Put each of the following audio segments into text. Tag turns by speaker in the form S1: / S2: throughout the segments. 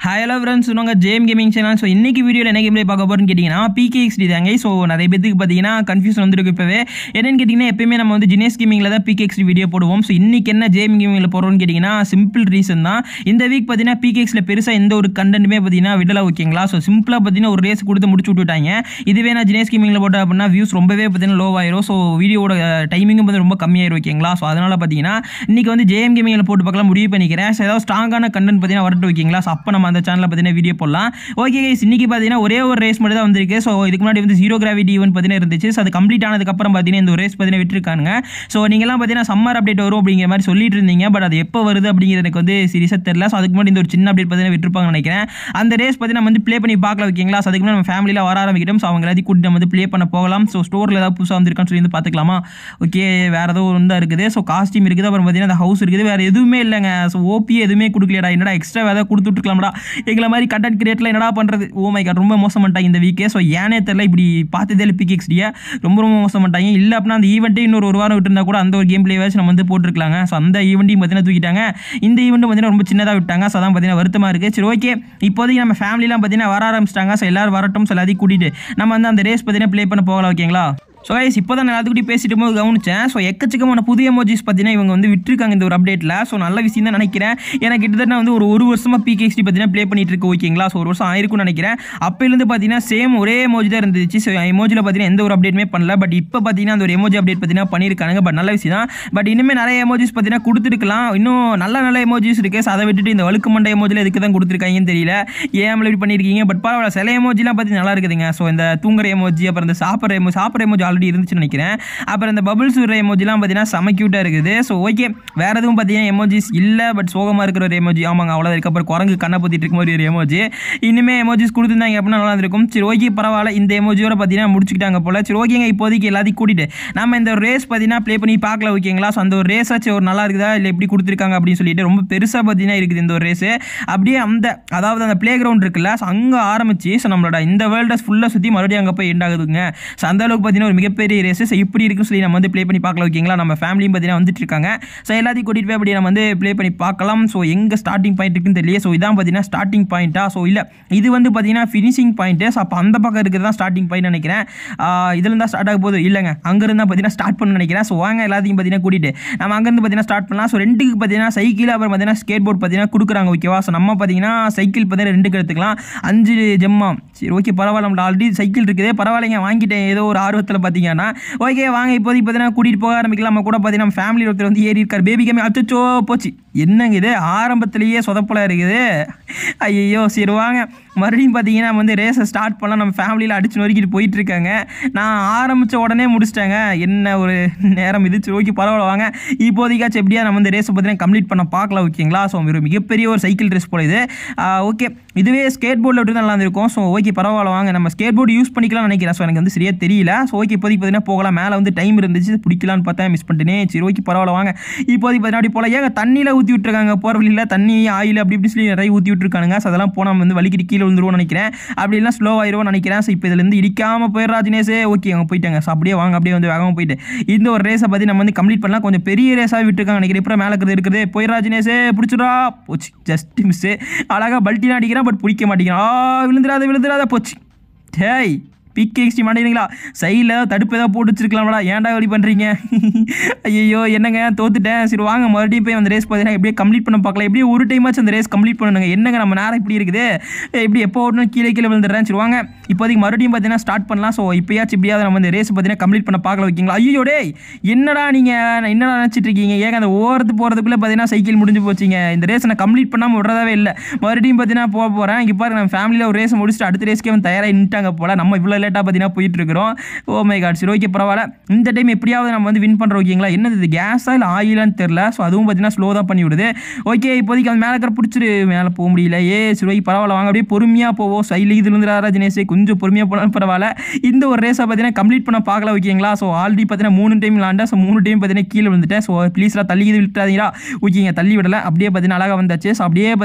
S1: hello friends சொன்னாங்க ஜேம் gaming channel so இன்னைக்கு வீடியோவில் என்ன கேம் பார்க்க போகிறோன்னு கேட்டிங்கன்னா பிகேஎக்ஸ்டி தாங்க ஸோ நிறைய பேத்துக்கு பார்த்தீங்கன்னா கன்ஃபியூஷன் வந்துருக்கு இப்போவே என்னன்னு கேட்டிங்கன்னா எப்பயுமே நம்ம வந்து ஜினேஸ் கேமிங்கில் தான் பிகேஎக்ஸ்டி வீடியோ போடுவோம் ஸோ இன்னைக்கு என்ன ஜேம் கேமிங்கில் போடுறோம்னு கேட்டிங்கன்னா சிம்பிள் ரீசன் தான் இந்த வீக் பார்த்தீங்கன்னா பிகேஎக்ஸில் பெருசாக எந்த ஒரு கண்டென்ட்டுமே பார்த்தீங்கன்னா விடல ஓகேங்களா ஸோ சிம்பிளாக பார்த்தீங்கன்னா ஒரு ரேஸ் கொடுத்து முடிச்சு விட்டுட்டாங்க இதுவே நான் ஜினேஸ் கேமிங்கில் போட்டேன் அப்படின்னா வியூஸ் ரொம்பவே பார்த்தீங்கன்னா லோ ஆயிரும் ஸோ வீடியோட டைமிங்கும் வந்து ரொம்ப கம்மியாயிரும் ஓகேங்களா ஸோ அதனால் பார்த்தீங்கன்னா இன்னைக்கு வந்து ஜேஎம் கேமிங்கில் போட்டு பார்க்கலாம் முடிவு பண்ணிக்கிறேன் ஸோ ஏதாவது ஸ்ட்ராங்கான கண்டென்ட் பார்த்தீங்கன்னா வரட்டும் ஓகேங்களா ஸோ அப்போ நம்ம அந்த சேனலில் பார்த்தீங்கன்னா வீடியோ போடலாம் ஓகே கைஸ் இன்னைக்கு பார்த்தீங்கன்னா ஒரே ஒரு ரேஸ் மட்டும் தான் வந்திருக்கு ஸோ இதுக்கு முன்னாடி வந்து ஜீரோ கிராவிட்டி ஈவெண்ட் பார்த்தீங்கன்னா இருந்துச்சு ஸோ அது கம்ப்ளீட் ஆனதுக்கப்புறம் பார்த்தீங்கன்னா இந்த ஒரு ரேஸ் பார்த்தீங்கன்னா விட்டுருக்காங்க ஸோ நீங்களாம் பார்த்தீங்கன்னா சம்மர் அப்டேட் வரும் அப்படிங்கிற மாதிரி சொல்லிட்டு இருந்தீங்க பட் அது எப்போ வருது அப்படிங்கிறது எனக்கு வந்து சீரியஸாக தெரியல ஸோ அதுக்கு முன்னாடி இந்த ஒரு சின்ன அப்டேட் பார்த்தீங்கன்னா விட்டுருப்பாங்கன்னு நினைக்கிறேன் அந்த ரேஸ் பார்த்தீங்கன்னா நம்ம வந்து ப்ளே பண்ணி பார்க்கல ஓகேங்களா ஸோ அதுக்கு முன்னாடி நம்ம ஃபேமிலியில் வர ஆரம்பிக்கிட்டோம் ஸோ அவங்க எல்லாத்தையும் கூட்டிட்டு நம்ம வந்து ப்ளே பண்ண போகலாம் ஸோ ஸ்டோரில் ஏதாவது புதுசாக வந்திருக்கான்னு சொல்லி வந்து பார்த்துக்கலாமா ஓகே வேறு ஏதோ ஒன்று தான் இருக்குது ஸோ காஸ்டியூம் இருக்குது அப்புறம் பார்த்தீங்கன்னா அந்த ஹவுஸ் இருக்குது வேறு எதுவுமே இல்லைங்க ஸோ ஓபி எதுவுமே கொடுக்கலையடா என்னடா எக்ஸ்ட்ரா ஏதாவது கொடுத்துட்ருக்கலாம்டா எங்களை மாதிரி கண்டென்ட் கிரியேட்டில் என்னடா பண்ணுறது ஓ மை காட் ரொம்ப மோசம் பண்ணிட்டாங்க இந்த வீக்கே ஸோ ஏனே தெரில இப்படி பார்த்ததே இல்லை பிகெக்ஸ்டியா ரொம்ப ரொம்ப மோசம் பண்ணிட்டாங்க இல்லை அப்படின்னா அந்த ஈவெண்ட்டே இன்னொரு ஒரு வாரம் விட்டுருந்தா கூட அந்த ஒரு கேம் பிளேவாச்சும் நம்ம வந்து போட்டிருக்கலாங்க ஸோ அந்த ஈவெண்ட்டையும் பார்த்தீங்கன்னா தூக்கிட்டாங்க இந்த ஈவெண்ட்டும் பார்த்தீங்கன்னா ரொம்ப சின்னதாக விட்டாங்க ஸோ அதான் பார்த்தீங்கன்னா வருத்தமாக இருக்குது சரி ஓகே இப்போதைக்கு நம்ம ஃபேமிலிலாம் பார்த்தீங்கன்னா வர ஆரம்பிச்சிட்டாங்க ஸோ எல்லாரும் வரட்டும் ஸோ எல்லாத்தையும் கூட்டிகிட்டு நம்ம வந்து அந்த ரேஸ் பார்த்தீங்கன்னா ப்ளே பண்ண போகலாம் ஓகேங்களா ஸோ கைஸ் இப்போ தான் எல்லாத்துக்கிட்டையும் பேசிட்டு போது கவனிச்சேன் ஸோ எக்கச்சக்கமான புதிய எமோஜிஸ் பார்த்தீங்கன்னா இவங்க வந்து விட்டுருக்காங்க இந்த ஒரு அப்டேட்டில் ஸோ நல்ல விஷயம் தான் நினைக்கிறேன் ஏன்னா கிட்டத்தட்ட வந்து ஒரு ஒரு வருஷமாக பிகேஎக்ஸ்டி பார்த்தீங்கன்னா ப்ளே பண்ணிட்டு இருக்கு ஓகேங்களா ஸோ ஒரு வருஷம் ஆயிருக்கும்னு நினைக்கிறேன் அப்போலேருந்து பார்த்தீங்கன்னா சேம் ஒரே எமோஜி தான் இருந்துச்சு ஸோ எமோஜியில் பார்த்தீங்கன்னா எந்த ஒரு அப்டேட்டுமே பண்ணல பட் இப்போ பார்த்தீங்கன்னா அந்த ஒரு எமோஜி அப்டேட் பார்த்தீங்கன்னா பண்ணியிருக்காங்க பட் நல்ல விஷயம் தான் பட் இனிமேல் நிறைய எமோஜிஸ் பார்த்தீங்கன்னா கொடுத்துருக்கலாம் இன்னும் நல்ல நல்ல எமோஜிஸ் இருக்குது ஸோ அதை விட்டுட்டு இந்த வழுக்கு மண்டை எமோஜியில் எதுக்கு தான் கொடுத்துருக்காங்கன்னு தெரியல ஏன் இப்படி பண்ணியிருக்கீங்க பட் பரவாயில்ல சில எமோஜிலாம் பார்த்தீங்கன்னா நல்லா இருக்குதுங்க ஸோ இந்த தூங்குற எமோஜி அப்புறம் இந்த சாப்பிட்ற எமோ சாப்பிட்ற எமோஜி ஆல்ரெடி இருந்துச்சுன்னு நினைக்கிறேன் அப்புறம் இந்த பபிள்ஸ் விடுற எமோஜிலாம் பார்த்தீங்கன்னா செம க்யூட்டாக இருக்குது ஸோ ஓகே வேறு எதுவும் பார்த்தீங்கன்னா எமோஜிஸ் இல்லை பட் சோகமாக இருக்கிற ஒரு எமோஜி ஆமாங்க அவ்வளோ அதுக்கப்புறம் குரங்கு கண்ணை பற்றிட்டு இருக்க மாதிரி ஒரு எமோஜி இனிமேல் எமோஜிஸ் கொடுத்துருந்தாங்க அப்படின்னா நல்லா இருக்கும் சரி ஓகே பரவாயில்ல இந்த எமோஜியோட பார்த்தீங்கன்னா முடிச்சுக்கிட்டாங்க போல் சரி ஓகேங்க இப்போதைக்கு எல்லாத்தையும் கூட்டிட்டு நம்ம இந்த ரேஸ் பார்த்தீங்கன்னா ப்ளே பண்ணி பார்க்கல ஓகேங்களா ஸோ அந்த ஒரு ரேஸ் ஆச்சு ஒரு நல்லா இருக்குதா இல்லை எப்படி கொடுத்துருக்காங்க அப்படின்னு சொல்லிட்டு ரொம்ப பெருசாக பார்த்தீங்கன்னா இருக்குது இந்த ஒரு ரேஸு அப்படியே அந்த அதாவது அந்த ப்ளே கிரவுண்ட் இருக்குல்ல ஸோ அங்கே ஆரம்பிச்சு ஸோ நம்மளோட இந்த வேர்ல்டை ஃபுல்லாக சுற்றி மறுபடியும் அங்கே போய் எண்ட் ஆகுதுங்க ஸோ அந்த அளவுக்கு பார்த்தீங்கன்னா ஒரு மிகப்பெரிய ரேஸ் ஸோ இப்படி இருக்குன்னு சொல்லி நம்ம வந்து ப்ளே பண்ணி பார்க்கலாம் ஓகேங்களா நம்ம ஃபேமிலியும் பார்த்தீங்கன்னா வந்துட்டு இருக்காங்க ஸோ எல்லாத்தையும் கூட்டிகிட்டு போய் அப்படி நம்ம வந்து ப்ளே பண்ணி பார்க்கலாம் ஸோ எங்கே ஸ்டார்டிங் பாயிண்ட் இருக்குன்னு தெரியல ஸோ இதான் பார்த்தீங்கன்னா ஸ்டார்டிங் பாயிண்ட்டா ஸோ இல்லை இது வந்து பார்த்தீங்கன்னா ஃபினிஷிங் பாயிண்ட்டு ஸோ அப்போ அந்த பக்கம் இருக்கிறது தான் ஸ்டார்டிங் பாயிண்ட் நினைக்கிறேன் இதுல தான் ஸ்டார்ட் ஆக போகுது இல்லைங்க அங்கேருந்து தான் பார்த்தீங்கன்னா ஸ்டார்ட் பண்ண நினைக்கிறேன் ஸோ வாங்க எல்லாத்தையும் பார்த்தீங்கன்னா கூட்டிட்டு நம்ம அங்கேருந்து பார்த்தீங்கன்னா ஸ்டார்ட் பண்ணலாம் ஸோ ரெண்டுக்கு பார்த்தீங்கன்னா சைக்கிள் அப்புறம் பார்த்தீங்கன்னா ஸ்கேட் போர்ட் பார்த்தீங்கன்னா கொடுக்குறாங்க ஓகேவா ஸோ நம்ம பார்த்தீங்கன்னா சைக்கிள் பார்த்தீங்கன்னா ரெண்டுக்கு எடுத்துக்கலாம் அஞ்சு ஜெம்மா சரி ஓகே பரவாயில்ல நம்மள ஆல்ரெடி சைக்கிள் இருக்குது பரவாயில்லைங்க வாங்கிட்டேன் ஏதோ ஒரு ஆர்வத்தில் பார்த்தீங்கன்னா ஓகே வாங்க இப்போதைக்கு பார்த்தீங்கன்னா கூட்டிகிட்டு போக ஆரம்பிக்கலாம் நம்ம கூட பார்த்தீங்கன்னா நம்ம ஃபேமிலி ஒருத்தர் வந்து ஏறி இருக்கார் பேபி கேமே அச்சோ போச்சு என்னங்க இது ஆரம்பத்திலேயே சொதப்பலாக இருக்குது ஐயோ சரி வாங்க மறுபடியும் பார்த்தீங்கன்னா வந்து ரேஸை ஸ்டார்ட் பண்ணலாம் நம்ம ஃபேமிலியில் அடிச்சு நொறுக்கிட்டு போயிட்டு இருக்காங்க நான் ஆரம்பித்த உடனே முடிச்சிட்டேங்க என்ன ஒரு நேரம் இது சரி ஓகே பரவாயில்ல வாங்க இப்போதைக்காச்சும் எப்படியா நம்ம இந்த ரேஸை பார்த்தீங்கன்னா கம்ப்ளீட் பண்ண பார்க்கலாம் ஓகேங்களா ஸோ ஒரு மிகப்பெரிய ஒரு சைக்கிள் ரேஸ் போல இது ஓகே இதுவே ஸ்கேட் போர்டில் விட்டு நல்லா இருந்திருக்கும் ஸோ ஓகே பரவாயில்ல வாங்க நம்ம ஸ்கேட் போர்டு யூஸ் பண்ணிக்கலாம்னு நினைக்கிறேன் ஸோ எனக்கு வந்து சரியாக தெரியல ஸோ ஓகே இப்போதைக்கு பார்த்தீங்கன்னா போகலாம் மேலே வந்து டைம் இருந்துச்சு பிடிக்கலான்னு பார்த்தா மிஸ் பண்ணிட்டேனே சரி ஓகே பரவாயில்ல வாங்க இப்போதைக்கு பார்த்தீங்கன்னா அப்படி போல ஏங்க தண்ணியில் ஊற்றி விட்டுருக்காங்க போகிற வழியில் தண்ணி ஆயில் அப்படி இப்படி சொல்லி நிறைய ஊற்றி விட்டுருக்கானுங்க ஸோ அதெல்லாம் போனால் வந்து வலிக்கிட்டு கீழே விழுந்துருவோம்னு நினைக்கிறேன் அப்படி இல்லைனா ஸ்லோ ஆயிடுவோம்னு நினைக்கிறேன் ஸோ இப்போ இதுலேருந்து இடிக்காமல் போயிடுறா தினேஷே ஓகே அவங்க போயிட்டாங்க ஸோ அப்படியே வாங்க அப்படியே வந்து வேகமாக போயிட்டு இந்த ஒரு ரேஸை பற்றி நம்ம வந்து கம்ப்ளீட் பண்ணலாம் கொஞ்சம் பெரிய ரேஸாக விட்டுருக்காங்க நினைக்கிறேன் இப்போ மேலே இருக்கிறது இருக்கிறது போயிடுறா தினேஷே பிடிச்சிடா போச்சு ஜஸ்ட் மிஸ்ஸு அழகாக பல்ட்டினா அடிக்கிறான் பட் பிடிக்க மாட்டேங்கிறான் ஆ விழுந்துடாத விழுந்துடாத போச்சு டேய் பிகேஎக்ஸ்டி மாட்டேங்கிறீங்களா சைடில் தடுப்பு ஏதாவது போட்டு வச்சிருக்கலாம்டா ஏன்டா இப்படி பண்ணுறீங்க ஐயோ என்னங்க தோத்துட்டேன் சரி வாங்க மறுபடியும் போய் அந்த ரேஸ் பார்த்தீங்கன்னா எப்படியே கம்ப்ளீட் பண்ண பார்க்கலாம் எப்படியும் ஒரு டைமாச்சும் அந்த ரேஸ் கம்ப்ளீட் பண்ணணுங்க என்னங்க நம்ம நேரம் இப்படி இருக்குது இப்படி எப்போ ஓடணும் கீழே கீழே விழுந்துடுறேன் சரி வாங்க இப்போதைக்கு மறுபடியும் பார்த்தீங்கன்னா ஸ்டார்ட் பண்ணலாம் ஸோ இப்போயாச்சும் இப்படியாவது நம்ம இந்த ரேஸ் பார்த்தீங்கன்னா கம்ப்ளீட் பண்ண பார்க்கல வைக்கிங்களா ஐயோ டேய் என்னடா நீங்கள் என்னடா நினச்சிட்டு இருக்கீங்க ஏங்க அந்த ஓரத்து போகிறதுக்குள்ளே பார்த்தீங்கன்னா சைக்கிள் முடிஞ்சு போச்சுங்க இந்த ரேஸ் நான் கம்ப்ளீட் பண்ணாமல் விடுறதாவே இல்லை மறுபடியும் பார்த்தீங்கன்னா போக போகிறேன் இங்கே பாருங்க நம்ம ஃபேமிலியில் ஒரு ரேஸ் முடிச்சுட்டு அடுத்த ரேஸ்க்கே வந்து தயாராக நின்ட்டாங்க போல நம்ம இவ்வளோ லேட்டாக பார்த்தீங்கன்னா போயிட்டு இருக்கிறோம் ஓ மை காட் சரி ஓகே பரவாயில்ல இந்த டைம் எப்படியாவது நம்ம வந்து வின் பண்ணுறோம் ஓகேங்களா என்னது இது கேஸா இல்லை ஆயிலான்னு தெரில ஸோ அதுவும் பார்த்தீங்கன்னா ஸ்லோ தான் பண்ணி விடுது ஓகே இப்போதைக்கு அந்த மேலே இருக்கிற பிடிச்சிரு மேலே போக முடியல ஏ சரி ஓகே பரவாயில்ல வாங்க அப்படியே பொறுமையாக போவோம் சைடில் இது இருந்துடா ஜினேஷ் கொஞ்சம் பொறுமையாக போனாலும் பரவாயில்ல இந்த ஒரு ரேஸை பார்த்தீங்கன்னா கம்ப்ளீட் பண்ண பார்க்கல ஓகேங்களா ஸோ ஆல்ரெடி பார்த்தீங்கன்னா மூணு டைம் விளாண்டேன் ஸோ மூணு டைம் பார்த்தீங்கன்னா கீழே விழுந்துட்டேன் ஸோ ப்ளீஸ்லாம் தள்ளி இது விட்டுறாதீங்களா ஓகேங்க தள்ளி விடலை அப்படியே பார்த்தீங்கன்னா அழகாக வந்தாச்சு ஸோ அப்படியே பார்த்தீங்கன்னா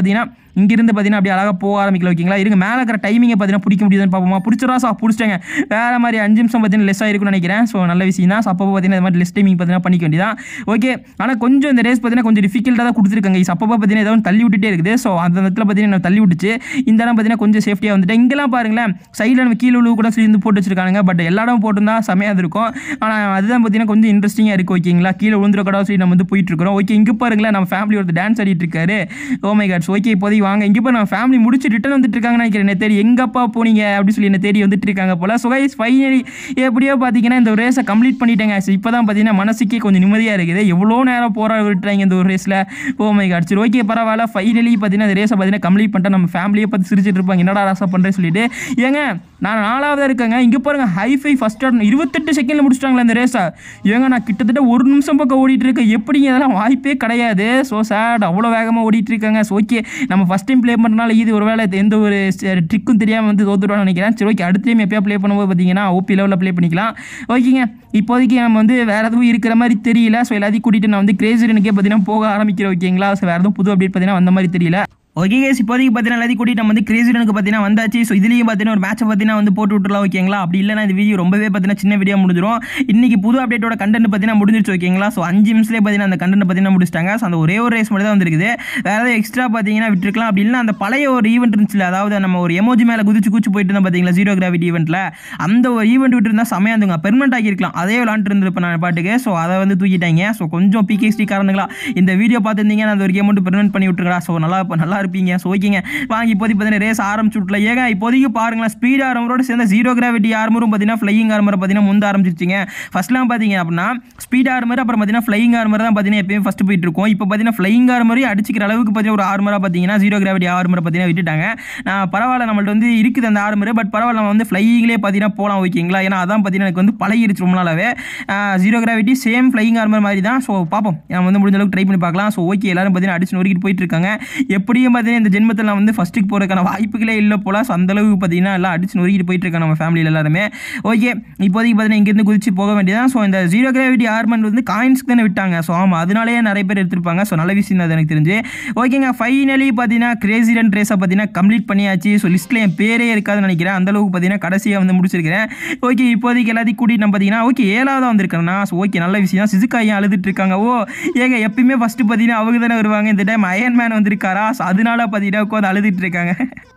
S1: இங்கிருந்து பார்த்தீங்கன்னா அப்படியே அழகாக போக ஆரம்பிக்கல ஓகேங்களா இருங்க மேலே இருக்கிற டைமிங்கை பார்த்தீங்கன்னா பிடிக்க முடியுதுன்னு பார்ப்போமா பிடிச்சிடா ஸோ பிடிச்சிட்டேங்க வேறு மாதிரி அஞ்சு நிமிஷம் பார்த்தீங்கன்னா லெஸ் ஆயிருக்கும்னு நினைக்கிறேன் ஸோ நல்ல விஷயம் தான் ஸோ அப்போ பார்த்தீங்கன்னா இந்த மாதிரி லெஸ் டைமிங் பார்த்தீங்கன்னா பண்ணிக்க வேண்டியதான் ஓகே ஆனால் கொஞ்சம் இந்த ரேஸ் பார்த்தீங்கன்னா கொஞ்சம் டிஃபிகல்ட்டாக தான் கொடுத்துருக்காங்க ஸோ அப்போ பார்த்தீங்கன்னா ஏதாவது தள்ளி விட்டுட்டே இருக்குது ஸோ அந்த இடத்துல பார்த்தீங்கன்னா நான் தள்ளி விட்டுச்சு இந்த இடம் பார்த்தீங்கன்னா கொஞ்சம் சேஃப்டியாக வந்துட்டு இங்கெல்லாம் பாருங்களேன் சைடில் நம்ம கீழே உள்ள கூட சேர்ந்து போட்டு வச்சிருக்காங்க பட் எல்லா இடம் போட்டிருந்தா செமையாக இருக்கும் ஆனால் அதுதான் பார்த்தீங்கன்னா கொஞ்சம் இன்ட்ரெஸ்டிங்காக இருக்குது ஓகேங்களா கீழே விழுந்துடக்கூடாது சொல்லி நம்ம வந்து போயிட்டு இருக்கிறோம் ஓகே இங்கே பாருங்களேன் நம்ம ஃபேமிலி ஒருத்தர் டான்ஸ் ஆடிட்டு இருக்காரு ஓ மை காட்ஸ் ஓகே இப்போதைக்கு வாங்க இங்கே போய் நம்ம ஃபேமிலி முடிச்சு ரிட்டர்ன் வந்துட்டு இருக்காங்கன்னு நினைக்கிறேன் என்ன தேடி எங்கப்பா போனீங்க அப்படி சொல்லி என்ன தேடி வந்துட்டு இருக்காங்க போல ஸோ கைஸ் ஃபைனலி எப்படியோ பார்த்தீங்கன்னா இந்த ஒரு ரேஸை கம்ப்ளீட் பண்ணிட்டேங்க இப்போ தான் பார்த்தீங்கன்னா மனசுக்கே கொஞ்சம் நிம்மதியாக இருக்குது எவ்வளோ நேரம் போராட விட்டுறாங்க இந்த ஒரு ரேஸில் ஓ மை காட் சரி ஓகே பரவாயில்ல ஃபைனலி பார்த்தீங்கன்னா இந்த ரேஸை பார்த்தீங்கன்னா கம்ப்ளீட் பண்ணிட்டு நம்ம ஃபேமிலியை பார்த்து சிரிச்சிட்டு இருப்பாங்க என்னடா ராசா பண்ணுறேன்னு சொல்லிட்டு ஏங்க நான் நாலாவதாக இருக்கேங்க இங்கே பாருங்க ஹைஃபை ஃபஸ்ட் இருபத்தெட்டு செகண்டில் முடிச்சிட்டாங்களே இந்த ரேஸை ஏங்க நான் கிட்டத்தட்ட ஒரு நிமிஷம் பக்கம் ஓடிட்டு இருக்கேன் எப்படிங்க இதெல்லாம் வாய்ப்பே கிடையாது ஸோ சேட் அவ்வளோ வேகமாக ஓடிட்டு இருக்காங்க ஸோ ஓகே நம்ம ஃபஸ்ட் டைம் ப்ளே பண்ணுறனால இது ஒரு வேலை எந்த ஒரு ட்ரிக்கும் தெரியாமல் வந்து தோத்துடுவான்னு நினைக்கிறேன் சரி ஓகே அடுத்த டைம் எப்பயா ப்ளே பண்ணும்போது பார்த்தீங்கன்னா ஓபி லெவலில் ப்ளே பண்ணிக்கலாம் ஓகேங்க இப்போதைக்கு நம்ம வந்து வேறு எதுவும் இருக்கிற மாதிரி தெரியல ஸோ எல்லாத்தையும் கூட்டிகிட்டு நான் வந்து கிரேசிடனுக்கே பார்த்தீங்கன்னா போக ஆரம்பிக்கிறேன் ஓகேங்களா ஸோ வேறு எதுவும் புது அப்டேட் பார்த்தீங்கன்னா வந்த மாதிரி தெரியல ஓகே கேஸ் இப்போதைக்கு பார்த்தீங்கன்னா எல்லாத்தையும் கூட்டிட்டு நம்ம வந்து கிரேசிடனுக்கு பார்த்தீங்கன்னா வந்தாச்சு ஸோ இதுலேயும் பார்த்தீங்கன்னா ஒரு மேட்சை பார்த்தீங்கன்னா வந்து போட்டு விட்டுலாம் ஓகேங்களா அப்படி இல்லைனா இந்த வீடியோ ரொம்பவே பார்த்தீங்கன்னா சின்ன வீடியோ முடிஞ்சிடும் இன்னைக்கு புது அப்டேட்டோட கண்டென்ட் பார்த்தீங்கன்னா முடிஞ்சிருச்சு ஓகேங்களா ஸோ அஞ்சு நிமிஷத்துலேயே பார்த்தீங்கன்னா அந்த கண்டென்ட் பார்த்தீங்கன்னா முடிச்சிட்டாங்க ஸோ அந்த ஒரே ஒரு ரேஸ் மட்டும் தான் வந்திருக்குது வேறு ஏதாவது எக்ஸ்ட்ரா பார்த்தீங்கன்னா விட்டுருக்கலாம் அப்படி இல்லைனா அந்த பழைய ஒரு ஈவெண்ட் இருந்துச்சுல அதாவது நம்ம ஒரு எமோஜி மேலே குதிச்சு குச்சி போயிட்டு இருந்தோம் பார்த்தீங்களா ஜீரோ கிராவிட்டி ஈவெண்ட்டில் அந்த ஒரு ஈவெண்ட் விட்டு இருந்தால் செமையாக இருந்துங்க பெர்மனெண்ட் ஆகிருக்கலாம் அதே விளாண்டு இருந்திருப்பேன் நான் பாட்டுக்கு ஸோ அதை வந்து தூக்கிட்டாங்க ஸோ கொஞ்சம் பிகேஸ்டி காரணங்களா இந்த வீடியோ பார்த்துருந்தீங்கன்னா அந்த ஒரு கேம் மட்டும் பெர்மனெண்ட் பண்ணி விட்டுருக்கா ஸோ நல்லா நல்லா இருப்பீங்க ஸோ ஓகேங்க வாங்க இப்போதைக்கு பார்த்தீங்கன்னா ரேஸ் ஆரம்பிச்சு விட்ல ஏங்க இப்போதைக்கு பாருங்களேன் ஸ்பீட் ஆர்மரோட சேர்ந்த ஜீரோ கிராவிட்டி ஆர்மரும் பார்த்தீங்கன்னா ஃப்ளையிங் ஆர்மரை பார்த்தீங்கன்னா முந்த ஆரம்பிச்சிருச்சிங்க ஃபர்ஸ்ட்லாம் பார்த்தீங்க அப்படின்னா ஸ்பீட் ஆர்மர் அப்புறம் பார்த்தீங்கன்னா ஃப்ளையிங் ஆர்மர் தான் பார்த்தீங்கன்னா எப்பயும் ஃபஸ்ட்டு போயிட்டு இருக்கும் இப்போ பார்த்தீங்கன்னா ஃப்ளையிங் ஆர்மரையும் அடிச்சிக்கிற அளவுக்கு பார்த்தீங்கன்னா ஒரு ஆர்மராக பார்த்தீங்கன்னா ஜீரோ கிராவிட்டி ஆர்மரை பார்த்தீங்கன்னா விட்டுட்டாங்க நான் பரவாயில்ல நம்மள்ட்ட வந்து இருக்குது அந்த ஆர்மர் பட் பரவாயில்ல நம்ம வந்து ஃப்ளையிங்லேயே பார்த்தீங்கன்னா போகலாம் ஓகேங்களா ஏன்னா அதான் பார்த்தீங்கன்னா எனக்கு வந்து பழகிருச்சு ரொம்ப நாளாவே zero gravity same flying armour மாதிரி தான் ஸோ பார்ப்போம் நம்ம வந்து முடிஞ்ச அளவுக்கு ட்ரை பண்ணி பார்க்கலாம் ஸோ ஓகே எல்லாரும் பார்த்தீங்கன்னா அடிச்சு நொறுக்கிட்டு போயிட்டு இருக்காங்க எப்படியும் பார்த்தீங்கன்னா இந்த ஜென்மத்தில் நான் வந்து ஃபஸ்ட்டுக்கு போகிறதுக்கான வாய்ப்புகளே இல்லை போல ஸோ அந்தளவுக்கு பார்த்தீங்கன்னா எல்லாம் அடிச்சு நொறுக்கிட்டு போயிட்டு இருக்காங்க நம்ம ஃபேமிலியில் எல்லாருமே ஓகே இப்போதைக்கு பார்த்தீங்கன்னா இங்கேருந்து குதிச்சு போக வேண்டியதான் ஸோ இந்த ஜீரோ கிராவிட்டி ஆர்மெண்ட் வந்து காயின்ஸ்க்கு தானே விட்டாங்க ஸோ ஆமாம் அதனாலேயே நிறைய பேர் எடுத்திருப்பாங்க ஸோ நல்ல விஷயம் தான் அது எனக்கு தெரிஞ்சு ஓகேங்க ஃபைனலி பார்த்தீங்கன்னா கிரேசி ரன் ரேஸை பார்த்தீங்கன்னா கம்ப்ளீட் பண்ணியாச்சு ஸோ லிஸ்ட்டில் என் பேரே இருக்காதுன்னு நினைக்கிறேன் அந்தளவுக்கு பார்த்தீங்கன்னா கடைசியாக வந்து முடிச்சிருக்கிறேன் ஓகே இப்போதைக்கு எல்லாத்தையும் கூட்டிகிட்டு நம்ம பார்த்தீங்கன்னா ஓகே ஏழாவது வந்திருக்கேன்னா ஸோ ஓகே நல்ல விஷயம் தான் சிசுக்காயும் அழுதுட்டு இருக்காங்க ஓ ஏங்க எப்பயுமே ஃபஸ்ட்டு பார்த்தீங்கன்னா அவங்க தானே வருவாங்க இந்த டைம் அயன் மேன் வந்திருக்காரா ஸோ அதனால பார்த்தீங்கன்னா உட்காந்து அழுதுட்டு இருக்காங்க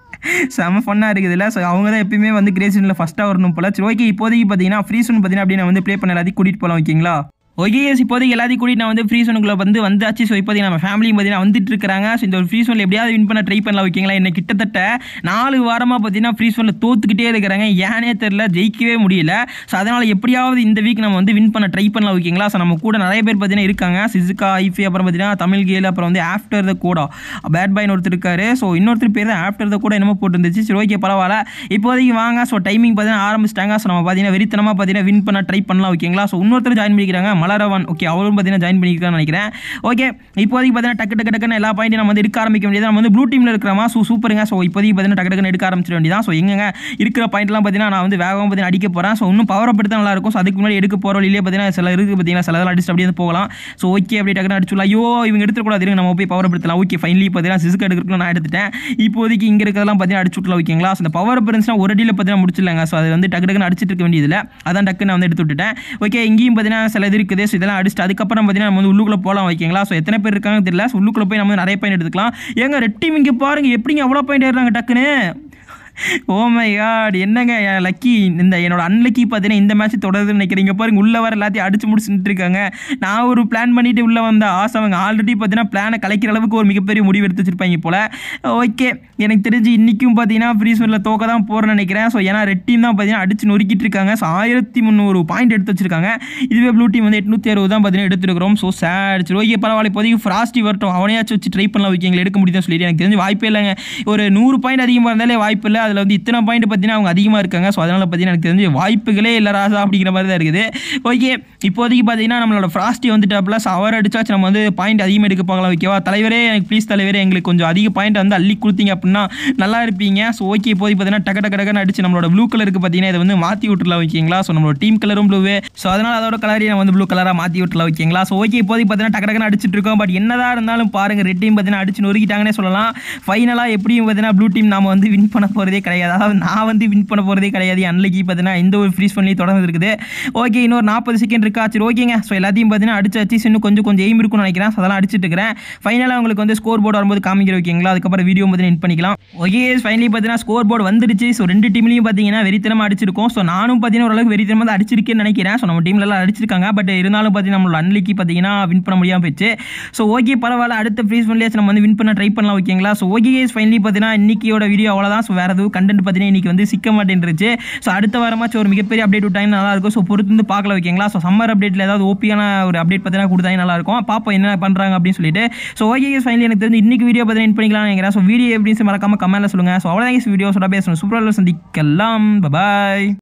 S1: செம ஃபன்னாக இருக்குதுல்ல ஸோ அவங்க தான் எப்பயுமே வந்து கிரேசினில் ஃபஸ்ட்டாக வரணும் போல சரி ஓகே இப்போதைக்கு பார்த்தீங்கன்னா ஃப்ரீ சோன் பார்த்தீங்கன்னா அப்படியே நான் வந்து ப்ளே பண்ண எல்லாத்தையும் கூட்டிகிட்டு போகலாம் ஓகேங்களா ஓகே இப்போதைக்கு எல்லாத்தையும் கூட்டிட்டு நான் வந்து ஃப்ரீ சோனுக்குள்ள வந்து வந்தாச்சு ஸோ இப்போதைக்கு நம்ம ஃபேமிலியும் பார்த்தீங்கன்னா வந்துட்டு இருக்காங்க ஸோ இந்த ஒரு ஃப்ரீ சோனில் எப்படியாவது வின் பண்ண ட்ரை பண்ணலாம் ஓகேங்களா என்ன கிட்டத்தட்ட நாலு வாரமாக பார்த்தீங்கன்னா ஃப்ரீ சோனில் தோத்துக்கிட்டே இருக்கிறாங்க ஏனே தெரில ஜெயிக்கவே முடியல ஸோ அதனால் எப்படியாவது இந்த வீக் நம்ம வந்து வின் பண்ண ட்ரை பண்ணலாம் ஓகேங்களா ஸோ நம்ம கூட நிறைய பேர் பார்த்தீங்கன்னா இருக்காங்க சிசுகா ஐஃபி அப்புறம் பார்த்தீங்கன்னா தமிழ் கேல் அப்புறம் வந்து ஆஃப்டர் த கோடா பேட் பாய்னு ஒருத்தர் இருக்காரு ஸோ இன்னொருத்தர் பேர் தான் ஆஃப்டர் த கூட என்னமோ போட்டுருந்துச்சு சரி ஓகே பரவாயில்ல இப்போதைக்கு வாங்க ஸோ டைமிங் பார்த்தீங்கன்னா ஆரம்பிச்சிட்டாங்க ஸோ நம்ம பார்த்தீங்கன்னா வெறித்தனமாக பார்த்தீங்கன்னா வின் பண்ண ட்ரை பண்ணலாம் ஓகேங்களா ஸோ இன்னொருத்தர் ஜாயின் பண்ணிக்கிறாங்க மலரவன் ஓகே அவரும் பார்த்தீங்கன்னா ஜாயின் பண்ணிக்கிறான்னு நினைக்கிறேன் ஓகே இப்போதைக்கு பார்த்தீங்கன்னா டக்கு டக்கு டக்குன்னு எல்லா பாயிண்ட்டும் நம்ம வந்து எடுக்க ஆரம்பிக்க வேண்டியது நம்ம வந்து ப்ளூ டீமில் இருக்கிறோமா ஸோ சூப்பருங்க ஸோ இப்போதைக்கு பார்த்தீங்கன்னா டக்கு டக்குன்னு எடுக்க ஆரம்பிச்சிட வேண்டியதான் ஸோ எங்கங்க இருக்கிற பாயிண்ட்லாம் பார்த்தீங்கன்னா நான் வந்து வேகமாக பார்த்தீங்கன்னா அடிக்க போகிறேன் ஸோ இன்னும் பவர் அப் எடுத்தால் நல்லா இருக்கும் ஸோ அதுக்கு முன்னாடி எடுக்க போகிற வழியிலே பார்த்தீங்கன்னா சில இருக்குது பார்த்தீங்கன்னா சில அடிச்சு அப்படியே வந்து போகலாம் ஸோ ஓகே அப்படி டக்குன்னு அடிச்சுலாம் ஐயோ இவங்க எடுத்துக்கூடாது இருங்க நம்ம போய் பவர் அப் எடுத்தலாம் ஓகே ஃபைனலி பார்த்தீங்கன்னா சிசுக்கு எடுக்கிறதுக்கு நான் எடுத்துட்டேன் இப்போதைக்கு இங்கே இருக்கிறதெல்லாம் பார்த்தீங்கன்னா அடிச்சு விட்டலாம் ஓகேங்களா ஸோ இந்த பவர் அப் இருந்துச்சுன்னா ஒரு அடியில் பார்த்தீங்கன்னா முடிச்சிடலாங்க ஸோ அது வந்து டக்கு டக்குன்னு அடிச்சிட்டு இருக்க வேண்டியதில்லை அதான் டக்கு நான் வந்து எடுத்து விட்டுட்டேன் ஓகே இங்கேயும் பார்த்தீங்கன்னா சில இது இருக்குது ஸோ இதெல்லாம் அடிச்சுட்டு அதுக்கப்புறம் பார்த்தீங்கன்னா நம்ம வந்து உள்ளுக்குள்ளே போகலாம் ஓகேங்களா ஸோ எத்தனை பேர் இருக்காங்க தெரியல ஸோ உள்ளுக்குள்ளே போய் நம்ம வந்து நிறைய பாயிண்ட் எடுத்துக்கலாம் ஏங்க ரெட் டீம் இங்கே பாருங்க எப்படிங்க அவ்வளோ பாயிண்ட் ஏறுறாங்க டக்குன்னு ஓ மை காட் என்னங்க என் லக்கி இந்த என்னோட அன்லக்கி பார்த்தீங்கன்னா இந்த மேட்ச் தொடருதுன்னு நினைக்கிறீங்க பாருங்க உள்ள வர எல்லாத்தையும் அடிச்சு முடிச்சுட்டு இருக்காங்க நான் ஒரு பிளான் பண்ணிட்டு உள்ள வந்த ஆசை அவங்க ஆல்ரெடி பார்த்தீங்கன்னா பிளானை கலைக்கிற அளவுக்கு ஒரு மிகப்பெரிய முடிவு எடுத்து வச்சிருப்பாங்க போல ஓகே எனக்கு தெரிஞ்சு இன்னைக்கும் பார்த்தீங்கன்னா ஃப்ரீஸ்வரில் தோக்க தான் போகிறேன்னு நினைக்கிறேன் ஸோ ஏன்னா ரெட் டீம் தான் பார்த்தீங்கன்னா அடிச்சு நொறுக்கிட்டு இருக்காங்க ஸோ ஆயிரத்தி முந்நூறு பாயிண்ட் எடுத்து வச்சிருக்காங்க இதுவே ப்ளூ டீம் வந்து எட்நூற்றி அறுபது தான் பார்த்தீங்கன்னா எடுத்துருக்கிறோம் ஸோ சேட் சரி ஓகே பரவாயில்ல இப்போதைக்கு ஃப்ராஸ்டி வரட்டும் அவனையாச்சும் வச்சு ட்ரை பண்ணலாம் வைக்கிங்களா எடுக்க முடியுதுன்னு சொல்லிட்டு எனக்கு தெரிஞ்சு வாய்ப்பே இல்லைங்க ஒரு நூறு பாயிண்ட் அதிகமாக இருந்தாலே வாய்ப்பு இல்லை அதில் வந்து இத்தனை பாயிண்ட் பார்த்தீங்கன்னா அவங்க அதிகமாக இருக்காங்க ஸோ அதனால் பார்த்தீங்கன்னா எனக்கு தெரிஞ்சு வாய்ப்புகளே இல்லை ராசா அப்படிங்கிற மாதிரி தான் இருக்குது ஓகே இப்போதைக்கு பார்த்தீங்கன்னா நம்மளோட ஃப்ராஸ்டி வந்துட்டாப்ல ஸோ அவர் அடிச்சாச்சு நம்ம வந்து பாயிண்ட் அதிகமாக எடுக்க பார்க்கலாம் ஓகேவா தலைவரே எனக்கு ப்ளீஸ் தலைவரே எங்களுக்கு கொஞ்சம் அதிக பாயிண்ட் வந்து அள்ளி கொடுத்தீங்க அப்படின்னா நல்லா இருப்பீங்க ஸோ ஓகே இப்போதைக்கு பார்த்தீங்கன்னா டக்கு டக்கு டக்குன்னு அடிச்சு நம்மளோட ப்ளூ கலருக்கு பார்த்தீங்கன்னா இதை வந்து மாற்றி விட்டுலாம் ஓகேங்களா ஸோ நம்மளோட டீம் கலரும் ப்ளூவே ஸோ அதனால் அதோட கலரையும் நம்ம வந்து ப்ளூ கலராக மாற்றி விட்டுலாம் ஓகேங்களா ஸோ ஓகே இப்போதைக்கு பார்த்தீங்கன்னா டக்கு டக்குன்னு அடிச்சிட்டு இருக்கோம் பட் என்னதான் இருந்தாலும் பாருங்க ரெட் டீம் பார்த்தீங்கன்னா அடிச்சு நொறுக்கிட்டாங்கன்னே சொல்லலாம் ஃபைனலாக எப்படியும் பார்த்தீங்கன்னா ப்ளூ டீம் நாம வந்து வின் பண்ண போகிறதே கிடையாது அதாவது நான் வந்து வின் பண்ண போகிறதே கிடையாது அன்னைக்கு பார்த்தீங்கன்னா எந்த ஒரு ஃப்ரீஸ் பண்ணி தொடர்ந்து இருக்குது ஓகே இன்னொரு நாற்பது செகண்ட் இருக்கா சரி ஓகேங்க ஸோ எல்லாத்தையும் பார்த்தீங்கன்னா அடிச்சு வச்சு இன்னும் கொஞ்சம் கொஞ்சம் எய்ம் இருக்கும்னு நினைக்கிறேன் ஸோ அதெல்லாம் அடிச்சிட்டு இருக்கிறேன் ஃபைனலாக உங்களுக்கு வந்து ஸ்கோர் போர்டு வரும்போது காமிக்கிற ஓகேங்களா அதுக்கப்புறம் வீடியோ வந்து இன் பண்ணிக்கலாம் ஓகே ஃபைனலி பார்த்தீங்கன்னா ஸ்கோர் போர்டு வந்துருச்சு ஸோ ரெண்டு டீம்லையும் பார்த்தீங்கன்னா வெறித்தனமாக அடிச்சிருக்கோம் ஸோ நானும் பார்த்தீங்கன்னா ஓரளவுக்கு வெறித்தனமாக தான் அடிச்சிருக்கேன்னு நினைக்கிறேன் ஸோ நம்ம டீம்ல எல்லாம் அடிச்சிருக்காங்க பட் இருந்தாலும் பார்த்தீங்கன்னா நம்மளோட அன்லிக்கு பார்த்தீங்கன்னா வின் பண்ண முடியாமல் போயிடுச்சு ஸோ ஓகே பரவாயில்ல அடுத்த ஃப்ரீஸ் பண்ணலையாச்சும் நம்ம வந்து வின் பண்ண ட்ரை பண்ணலாம் ஓகேங்களா ஸோ ஓகே ஃபைனலி பார்த்தீங்கன்னா இன்னைக்கியோட வீடியோ அவ்வளோதான் ஸோ வேறு எதுவும் கண்டென்ட் பார்த்தீங்கன்னா இன்னைக்கு வந்து சிக்க மாட்டேன்ருச்சு ஸோ அடுத்த வாரமாச்சும் ஒரு மிகப்பெரிய அப்டேட் விட்டாங்கன்னா நல்லா இருக்கும் ஸோ பொறுத்து வந்து பார்க்கல ஓகேங்களா ஸோ சம்மர் அப்டேட்டில் ஏதாவது ஓபியான ஒரு அப்டேட் பார்த்தீங்கன்னா கொடுத்தாங்க நல்லா இருக்கும் பார்ப்போம் என்ன பண்ணுறாங்க அப்படின்னு சொல்லிட்டு ஸோ ஓகே ஃபைனலி எனக்கு தெரிஞ்சு இன்னைக்கு வீடியோ பார்த்தீங்கன்னா என் பண்ணிக்கலாம் நினைக்கிறேன் ஸோ வீடியோ எப்படின்னு மறக்காம கமெண்ட்ல சொல்லுங்கள் ஸோ அவ்வளோதான் வீடியோ சொல்ல பேசணும் சூப்பராக சந்திக்கலாம் பாய்